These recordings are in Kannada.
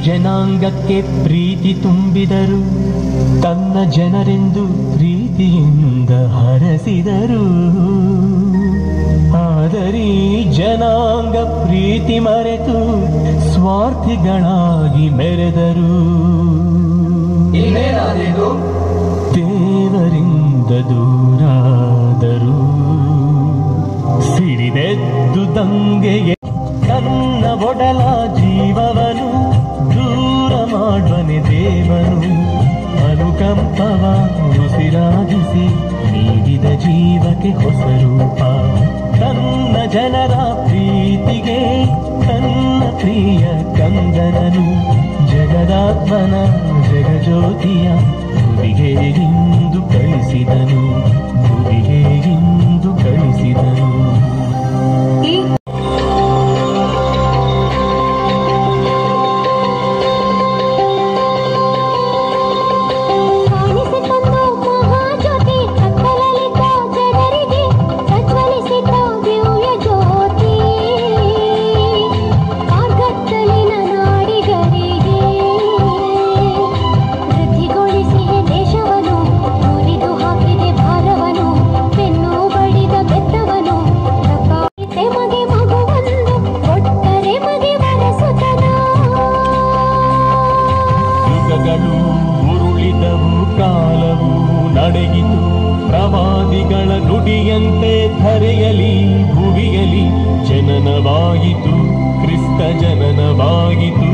ಜನಾಂಗಕ್ಕೆ ಪ್ರೀತಿ ತುಂಬಿದರು ತನ್ನ ಜನರೆಂದು ಪ್ರೀತಿಯಿಂದ ಹರಸಿದರು ಆದರೀ ಜನಾಂಗ ಪ್ರೀತಿ ಮರೆತು ಸ್ವಾರ್ಥಿಗಳಾಗಿ ಮೆರೆದರು ಇನ್ನೇನಾದೀತು ದೇವರಿಂದ ದೂರಾದರು ಸಿರಿದೆದ್ದು ದಂಗೆಗೆ ತನ್ನ ಒಡಲ ಜೀವವನು ದೂರ ಮಾಡುವನೆ ದೇವನು ಅನುಕಂಪವ ಉಸಿರಾಗಿಸಿ ನೀಡಿದ ಜೀವಕ್ಕೆ ಹೊಸ ರೂಪ ತನ್ನ ಜನರ ಪ್ರೀತಿಗೆ ತನ್ನ ಪ್ರಿಯ ಕಂದನನು ಜಗದಾತ್ಮನ ಜಗಜ್ಯೋತಿಯ ಭುವಿಗೆ ಇಂದು ಕಳಿಸಿದನು ಭುವಿಗೆ ಇಂದು ಕಳಿಸಿದನು ಕಾಣಿಸಿಕೊಂಡು ಮಹಾಜ್ಯೋತಿ ಕತ್ತಲಲ್ಲಿದ್ದ ಜನರಿಗೆ ಪ್ರಜ್ವಲಿಸಿದ ದಿವ್ಯ ಜ್ಯೋತಿ ಕಾರ್ಗತ್ತಲಿನ ನಾಡಿಗರಿಗೆ ವೃದ್ಧಿಗೊಳಿಸಿ ದೇಶವನ್ನು ಮುರಿದು ಹಾಕಿದೆ ಭಾರವನು ಬೆನ್ನು ಬಡಿದ ಬೆತ್ತವನು ತಪ್ಪಾಯಿತೆ ಮಗೆ ಮಗುವೊಂದು ಕೊಟ್ಟರೆ ಮಗೆ ವರಸುತನ ಯುಗಗಳು ಉರುಳಿದವು ಕಾಲವು ನಡೆಯಿತು ಪ್ರವಾದಿಗಳ ನುಡಿಯಂತೆ ಧರೆಯಲಿ ಭುವಿಯಲಿ ಜನನವಾಯಿತು ಕ್ರಿಸ್ತ ಜನನವಾಯಿತು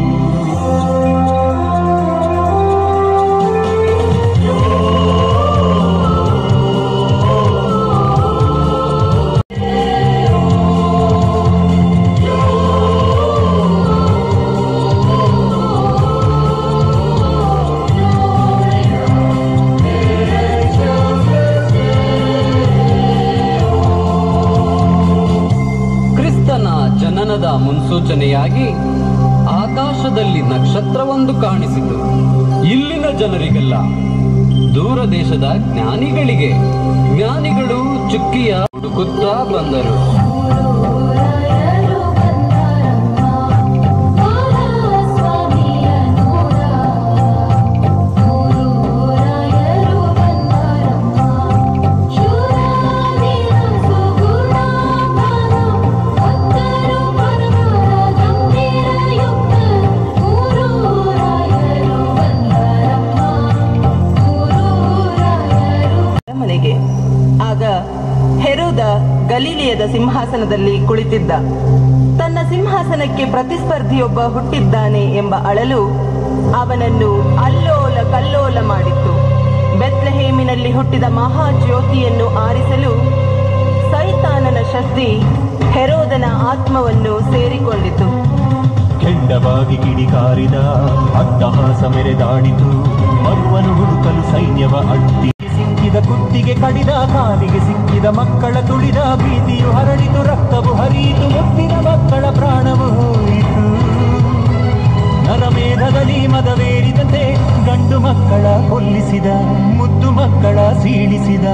ಕ್ರಿಸ್ತನ ಜನನದ ಮುನ್ಸೂಚನೆಯಾಗಿ ಆಕಾಶದಲ್ಲಿ ನಕ್ಷತ್ರವೊಂದು ಕಾಣಿಸಿತು ಇಲ್ಲಿನ ಜನರಿಗೆಲ್ಲ ದೂರ ದೇಶದ ಜ್ಞಾನಿಗಳಿಗೆ ಜ್ಞಾನಿಗಳು ಚುಕ್ಕಿಯ ಹುಡುಕುತ್ತಾ ಬಂದರು ಮನೆಗೆ ಆಗ ಹೆರೋದ ಗಲೀಲಿಯದ ಸಿಂಹಾಸನದಲ್ಲಿ ಕುಳಿತಿದ್ದ ತನ್ನ ಸಿಂಹಾಸನಕ್ಕೆ ಪ್ರತಿಸ್ಪರ್ಧಿಯೊಬ್ಬ ಹುಟ್ಟಿದ್ದಾನೆ ಎಂಬ ಅಳಲು ಅವನನ್ನು ಅಲ್ಲೋಲ ಕಲ್ಲೋಲ ಮಾಡಿತ್ತು ಬೆತ್ಲೆಹೇಮಿನಲ್ಲಿ ಹುಟ್ಟಿದ ಮಹಾ ಜ್ಯೋತಿಯನ್ನು ಆರಿಸಲು ಸೈತಾನನ ಶಕ್ತಿ ಹೆರೋದನ ಆತ್ಮವನ್ನು ಸೇರಿಕೊಂಡಿತು ಕೆಂಡವಾಗಿ ಕಿಡಿಕಾರಿದ ಅಟ್ಟಹಾಸ ಮೆರೆದಾಡಿತು ಮರುವನು ಹುಡುಕಲು ಸೈನ್ಯವ ಅಡ್ಡಿ ಸಿಕ್ಕಿದ ಕುತ್ತಿಗೆ ಕಡಿದ ಕಾಲಿಗೆ ಸಿಕ್ಕಿದ ಮಕ್ಕಳ ತುಳಿದ ಭೀತಿಯು ಹರಡಿತು ರಕ್ತವು ಹರಿಯಿತು ಮುತ್ತಿನ ಮಕ್ಕಳ ಪ್ರಾಣವು ಹೋಯಿತು ನರಮೇಧದಲ್ಲಿ ಮದವೇರಿದಂತೆ ಗಂಡು ಮಕ್ಕಳ ಕೊಲ್ಲಿಸಿದ ಮುದ್ದು ಮಕ್ಕಳ ಸೀಳಿಸಿದ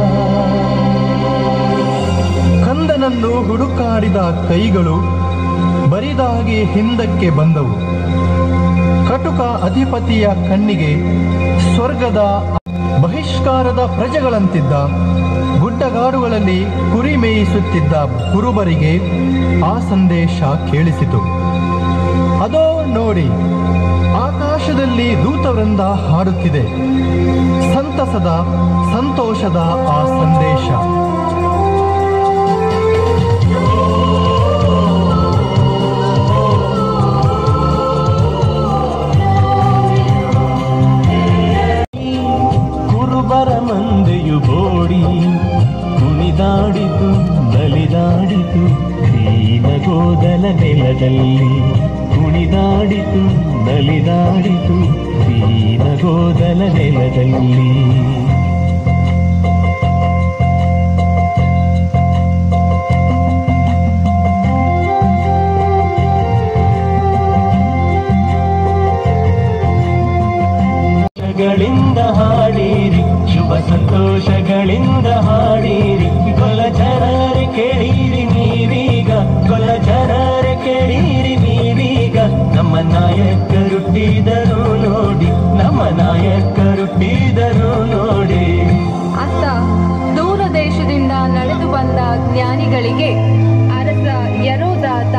ಕಂದನನ್ನು ಹುಡುಕಾಡಿದ ಕೈಗಳು ಬರಿದಾಗಿ ಹಿಂದಕ್ಕೆ ಬಂದವು ಕಟುಕ ಅಧಿಪತಿಯ ಕಣ್ಣಿಗೆ ಸ್ವರ್ಗದ ಬಹಿಷ್ಕಾರದ ಪ್ರಜೆಗಳಂತಿದ್ದ ಗುಡ್ಡಗಾಡುಗಳಲ್ಲಿ ಕುರಿ ಮೇಯಿಸುತ್ತಿದ್ದ ಕುರುಬರಿಗೆ ಆ ಸಂದೇಶ ಕೇಳಿಸಿತು ಅದೋ ನೋಡಿ ಆಕಾಶದಲ್ಲಿ ದೂತವೃಂದ ಹಾಡುತ್ತಿದೆ ಸಂತಸದ ಸಂತೋಷದ ಆ ಸಂದೇಶ ಕುರುಬರ ಮಂದೆಯು ಬೋಡಿ ಕುಣಿದಾಡಿತು ನಲಿದಾಡಿತು ದೀನ ಗೋದಲ ನೆಲದಲ್ಲಿ ಕುಣಿದಾಡಿತು ನಲಿದಾಡಿತು ದೀನ ಗೋದಲ ನೆಲದಲ್ಲಿ ಗಳಿಂದ ಹಾಡಿರಿ ಶುಭ ಸಂತೋಷಗಳಿಂದ ಹಾಡಿರಿ ಕೊಲ ಜನರೆ ಕೇಳಿರಿ ನೀವೀಗ ಕೊಲ ಜನರೆ ಕೇಳಿರಿ ನೀವೀಗ ನಮ್ಮ ನಾಯಕರುಟ್ಟಿದರು ನೋಡಿ ನಮ್ಮ ನಾಯಕರುಟ್ಟಿದರು ನೋಡಿ ಅತ್ತ ದೂರ ದೇಶದಿಂದ ನಡೆದು ಬಂದ ಜ್ಞಾನಿಗಳಿಗೆ ಅರಸ ಯರೋದ